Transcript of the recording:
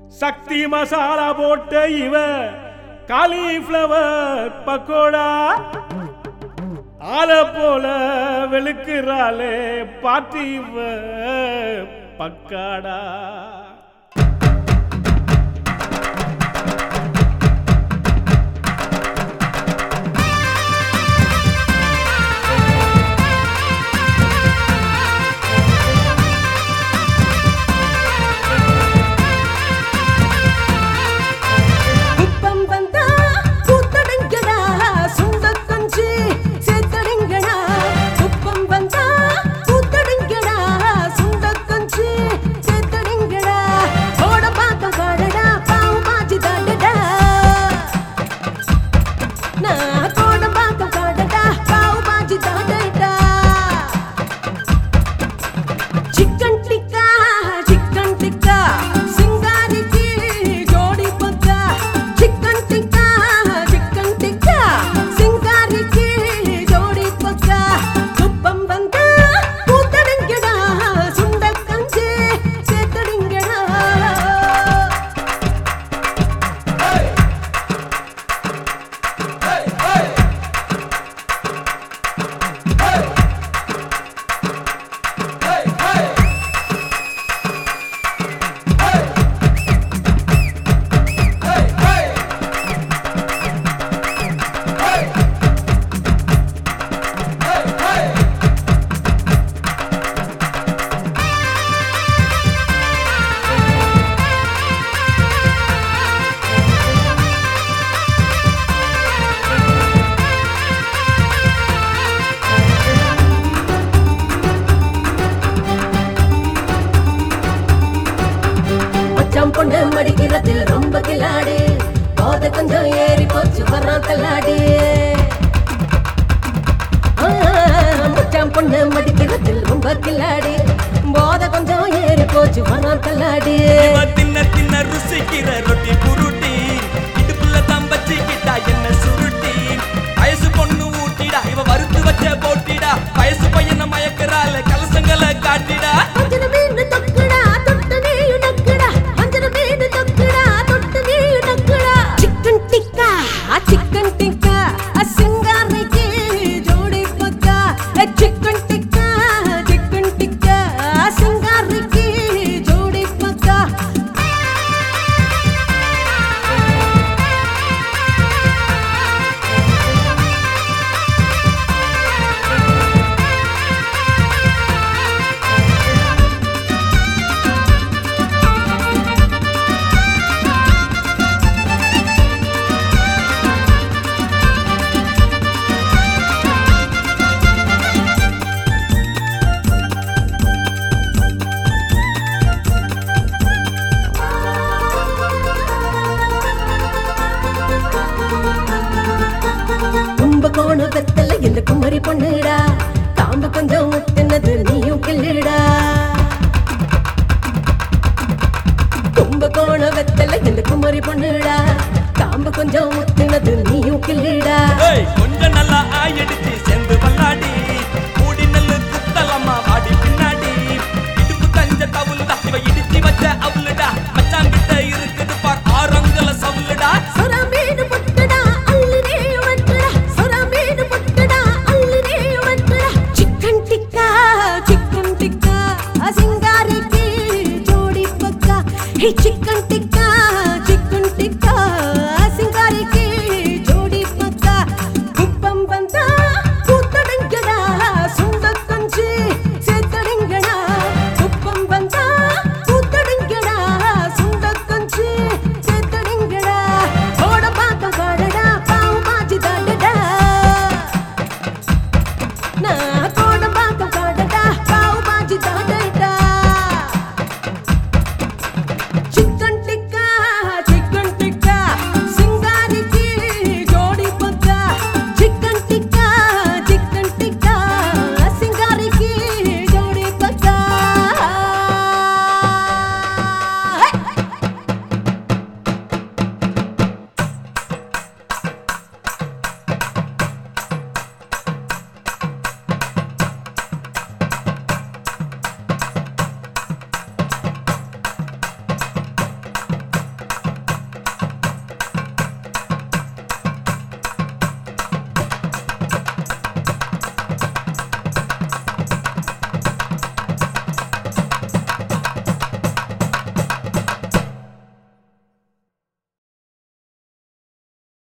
சக்தி மசாலா போட்ட இவ காலிஃப்ளவர் பக்கோடா ஆள போல வெளுக்கிறாளே பாட்டி இவ பக்காடா குப்பம் வந்தா கூத்தடுங்கடா சுண்டக் கஞ்சி சேத்தடுங்கடா குப்பம் வந்தா கூத்தடுங்கடா சுண்டக் கஞ்சி சேத்தடுங்கடா ஓட பாக்க காடடா பாவு மாச்சி தாண்டடா நான் கோட பாக்க காடடா பாவு மாச்சி தாண்டடா చికెన్ టిక్కా చికెన్ టిక్కా సింగారికి జోడి పక్క చికెన్ టిక్కా చికెన్ టిక్కా సింగారికి జోడి పక్క కుప్పం వంద కూతడింగడా సుండ కంచి చేతడింగడా மச்சான் பொண்ணு மடிக்கிறதில் ரொம்ப கிளாடி போத கொஞ்சம் ஏறி போச்சு வரான் தள்ளாடி ஆ, மச்சான் பொண்ணு மடிக்கிறதில் ரொம்ப கிளாடி போத கொஞ்சம் ஏறி போச்சு வரான் தள்ளாடி இவ தின்ன தின்ன ருசிக்கிற ரொட்டி புருட்டி இடுப்புல தம்பச்சிக்கிட்டா என்ன சுருட்டி வயசு பொண்ணு ஊட்டிடா இவ வறுத்து வச்ச போட்டிடா வயசு பையனை மயக்கறால கலசங்களை காட்டிடா அஞ்சன மீன் தொக்குடா தொட்டு நீ நக்குடா அஞ்சன மீன் தொக்குடா தொட்டு நீ நக்குடா சிக்கன் டிக்கா சிக்கன் டிக்கா சிங்காரிக்கு ஜோடி பக்கா சிக்கன் டிக்கா சிக்கன் டிக்கா சிங்காரிக்கு ஜோடி பக்கா கும்பகோண வெத்தல இந்த குமரி பொண்ணுடா காம்பு கொஞ்சம் முத்தினது நீயும் கிள்ளுடா கும்பகோண வெத்தல இந்த குமரி பொண்ணுடா காம்பு கொஞ்சம் முத்தினது நீயும் கிள்ளுடா ஏய், கொஞ்சம் நல்லா ஆயடிச்சு சேர்ந்து பல்லாடி